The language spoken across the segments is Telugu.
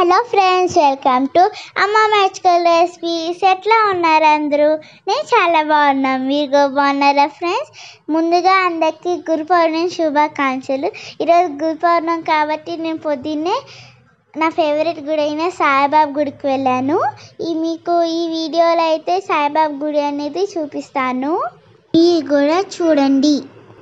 hello friends welcome to Amma magical recipes ఎట్లా ఉన్నారు అందరూ నేను చాలా బాగున్నాను మీరు కూడా బాగున్నారా ఫ్రెండ్స్ ముందుగా అందరికీ గురు పౌర్ణమి శుభాకాంక్షలు ఈరోజు గురు పౌర్ణమి కాబట్టి నేను పొద్దున్నే నా ఫేవరెట్ గుడి అయిన సాయిబాబా గుడికి వెళ్ళాను ఈ మీకు ఈ వీడియోలో అయితే సాయిబాబా గుడి అనేది చూపిస్తాను ఈ కూడా చూడండి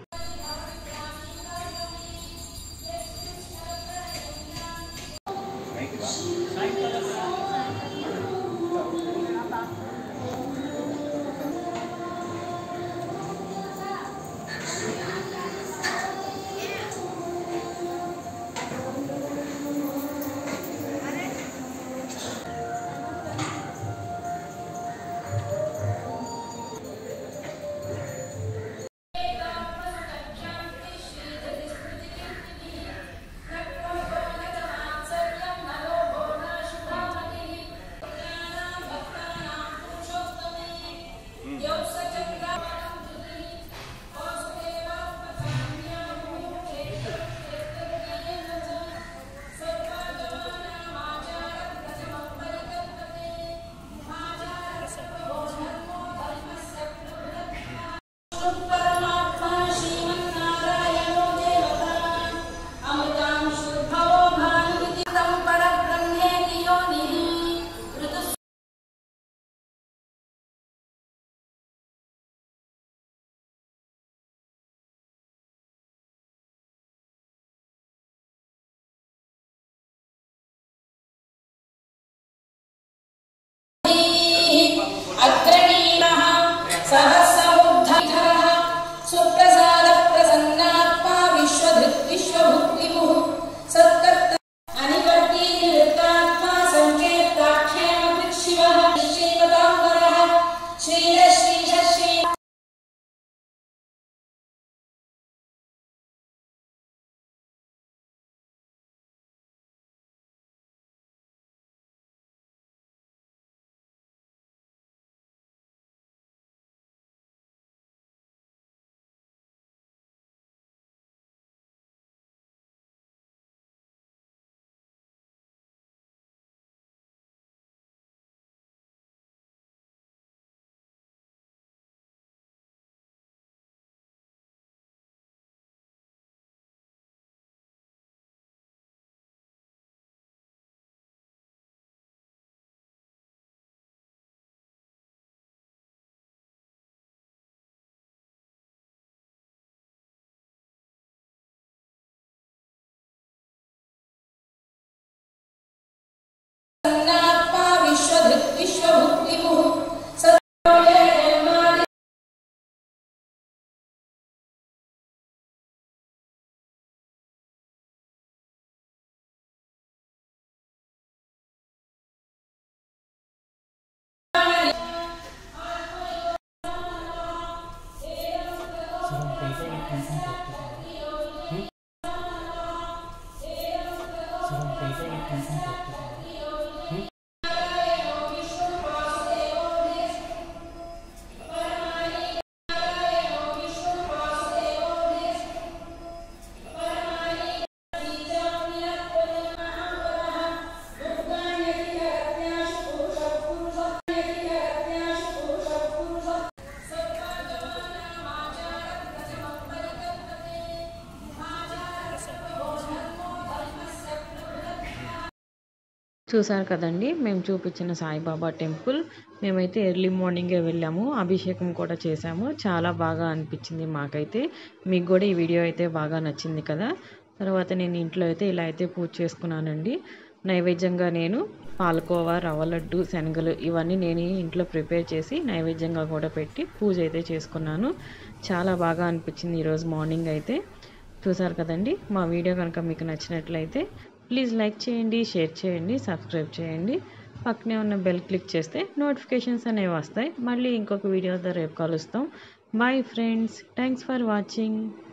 अग्रणीनः सहस्रबुद्धधरः सुप्रसादप्रसन्नात्मा विश्वधृत् विश्वभुक्तिमुः सत्कर्ता अनिवर्ती निवृत्तात्मा सङ्केताख्येमकृच्छिवः श्रीमताम्बरः श्रीरश्रीशश्री प्रसन्नात्मा विश्वधृत् विश्वभुक्तिमुः सत्योजयमादि చూసారు కదండి మేము చూపించిన సాయిబాబా టెంపుల్ మేమైతే ఎర్లీ మార్నింగే వెళ్ళాము అభిషేకం కూడా చేసాము చాలా బాగా అనిపించింది మాకైతే మీకు కూడా ఈ వీడియో అయితే బాగా నచ్చింది కదా తర్వాత నేను ఇంట్లో అయితే ఇలా అయితే పూజ చేసుకున్నానండి నైవేద్యంగా నేను పాలకోవా రవ్వ లడ్డు శనగలు ఇవన్నీ నేను ఇంట్లో ప్రిపేర్ చేసి నైవేద్యంగా కూడా పెట్టి పూజ అయితే చేసుకున్నాను చాలా బాగా అనిపించింది ఈరోజు మార్నింగ్ అయితే చూసారు కదండి మా వీడియో కనుక మీకు నచ్చినట్లయితే ప్లీజ్ లైక్ చేయండి షేర్ చేయండి సబ్స్క్రైబ్ చేయండి పక్కనే ఉన్న బెల్ క్లిక్ చేస్తే నోటిఫికేషన్స్ అనేవి వస్తాయి మళ్ళీ ఇంకొక వీడియోతో రేపు కలుస్తాం bye friends thanks for watching